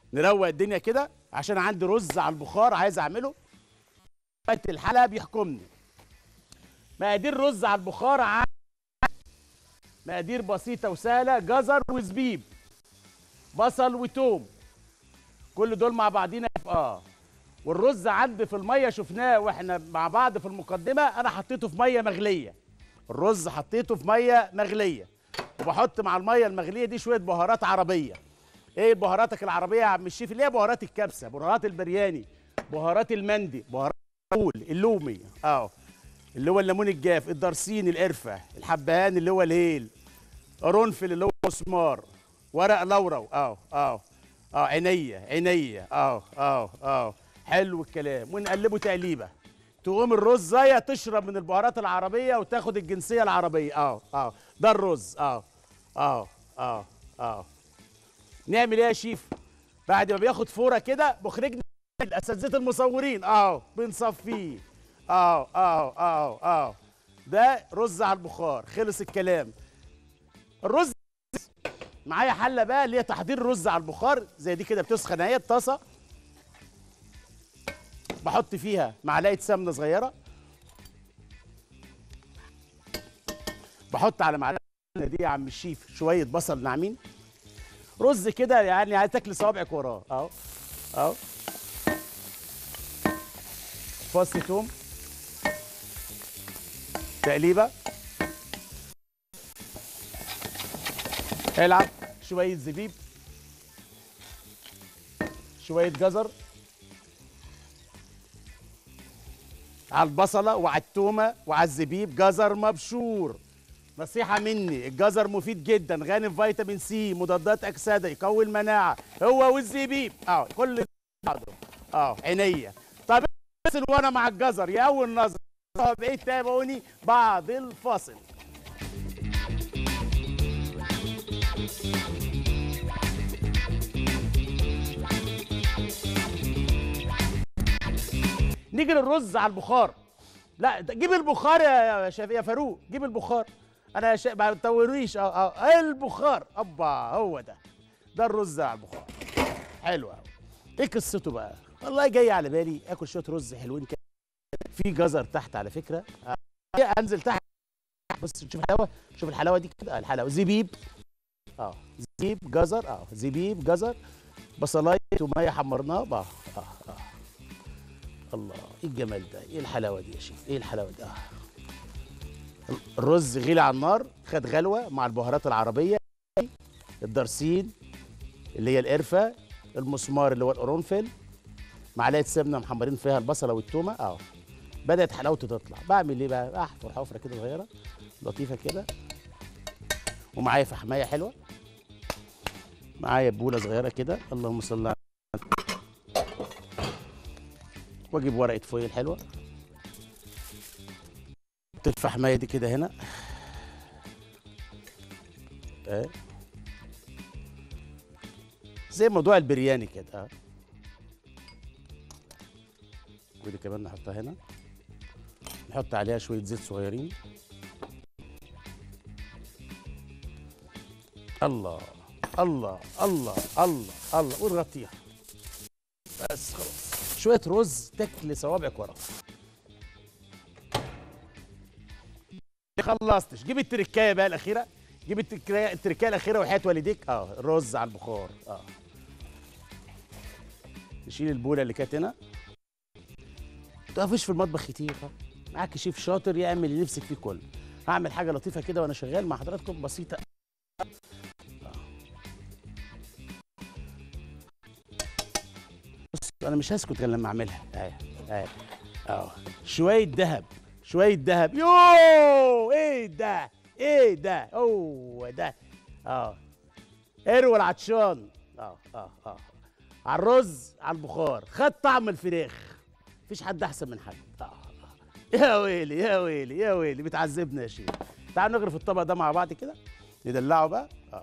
نروق الدنيا كده عشان عندي رز على البخار عايز اعمله وقت الحلقه بيحكمني مقادير رز على البخار ع- مقادير بسيطه وسهله جزر وزبيب بصل وتوم كل دول مع بعضينا اه والرز عندي في الميه شفناه واحنا مع بعض في المقدمه انا حطيته في ميه مغليه الرز حطيته في ميه مغليه وبحط مع الميه المغليه دي شويه بهارات عربيه ايه بهاراتك العربيه يا عم الشيف اللي هي بهارات الكبسه بهارات البرياني بهارات المندي بهارات الفول اللومي اه اللي هو الليمون الجاف الدرسين القرفه الحبهان اللي هو الهيل قرنفل اللي هو مسمار ورق لورو اه اه اه عينيا عينيا اه اه اه حلو الكلام ونقلبه تقليبه تقوم الرزايه تشرب من البهارات العربيه وتاخد الجنسيه العربيه اه اه ده الرز اه اه اه اه نعمل ايه يا شيف بعد ما بياخد فوره كده مخرجنا الاساتذه المصورين اه بنصفيه اه اه اه اه ده رز على البخار خلص الكلام الرز معايا حله بقى اللي هي تحضير الرز على البخار زي دي كده بتسخن اهي الطاسه بحط فيها معلقه سمنه صغيره بحط على معلقه السمنة دي يا عم الشيف شويه بصل ناعمين رز كده يعني هتاكل صوابعك وراه اهو اهو فص توم تقليبه العب شويه زبيب شويه جزر على البصله وعلى التومه وعلى الزبيب جزر مبشور نصيحة مني الجزر مفيد جدا غني في فيتامين سي مضادات أكسدة يقوي المناعة هو والزبيب اه كل بعضه اه عينيا طب الفاصل وانا مع الجزر يا اول نظر بعيد تابعوني بعد الفاصل نيجي للرز على البخار لا ده جيب البخار يا يا شاف يا فاروق جيب البخار انا شا... ما تطوريش اه اه البخار ابا هو ده ده الرز على البخار حلو قوي ايه قصته بقى والله جاي على بالي اكل شويه رز حلوين كده في جزر تحت على فكره آه، انزل تحت بص شوف الحلاوه شوف الحلاوه دي كده آه، الحلاوه زبيب اه زبيب جزر اه زبيب جزر بصلايه وميه حمرناه اه اه اه الله ايه الجمال ده ايه الحلاوه دي يا شيخ ايه الحلاوه دي آه. الرز غلي على النار خد غلوه مع البهارات العربيه الدرسين اللي هي القرفه المسمار اللي هو القرنفل معلقه سمنه محمرين فيها البصله والتومه اه بدات حلاوته تطلع بعمل ايه بقى احفر حفره كده صغيره لطيفه كده ومعايا فحمايه حلوه معايا بوله صغيره كده اللهم صل على واجيب ورقه فويل حلوه احط الفحمايه دي كده هنا اه زي موضوع البرياني كده اه ودي كمان نحطها هنا نحط عليها شويه زيت صغيرين الله الله الله الله الله ونغطيها بس خلاص شويه رز تاكل صوابعك ورا خلصتش جيب التركايه بقى الاخيره جيب التركايه التركايه الاخيره وحياه والديك اه الرز على البخار اه نشيل البوله اللي كانت هنا تقفش في المطبخ كتير ها معاك شيف شاطر يعمل اللي نفسك فيه كله هعمل حاجه لطيفه كده وانا شغال مع حضراتكم بسيطه بص انا مش هسكت غير لما اعملها اهي اهي اه شويه ذهب شويه ذهب يوه ايه ده ايه ده هو ده اه اروى العطشان اه اه اه على الرز على البخار خد طعم الفراخ مفيش حد احسن من حد آه. آه. يا ويلي يا ويلي يا ويلي بتعذبنا يا شيخ تعالوا نغرف الطبق ده مع بعض كده ندلعه بقى اه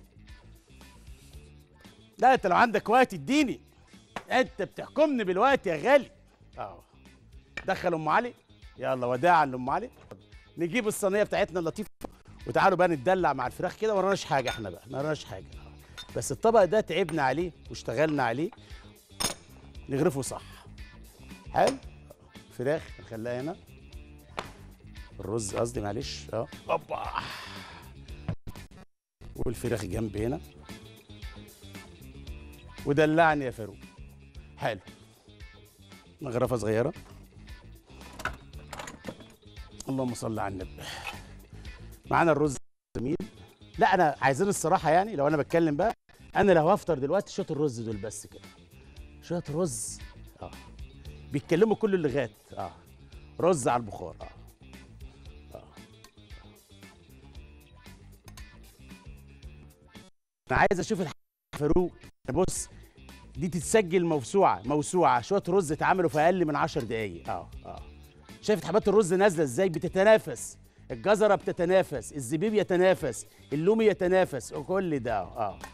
لا انت لو عندك وقت اديني انت بتحكمني بالوقت يا غالي اه دخل ام علي يلا وداعا لام علي نجيب الصينيه بتاعتنا اللطيفه وتعالوا بقى نتدلع مع الفراخ كده وراناش حاجه احنا بقى ما وراناش حاجه بس الطبق ده تعبنا عليه واشتغلنا عليه نغرفه صح حلو فراخ نخليها هنا الرز قصدي معلش اه اوبا والفراخ جنب هنا ودلعني يا فاروق حلو مغرفه صغيره اللهم صل على النبي معانا الرز جميل لا انا عايزين الصراحه يعني لو انا بتكلم بقى انا لو هفطر دلوقتي شويه الرز دول بس كده شويه رز اه بيتكلموا كل اللغات اه رز على البخار اه انا عايز اشوف الح- فاروق بص دي تتسجل موسوعه موسوعه شويه رز اتعملوا في اقل من 10 دقائق اه اه شايف حبات الرز نازله ازاي بتتنافس الجزره بتتنافس الزبيب يتنافس اللومي يتنافس وكل ده اه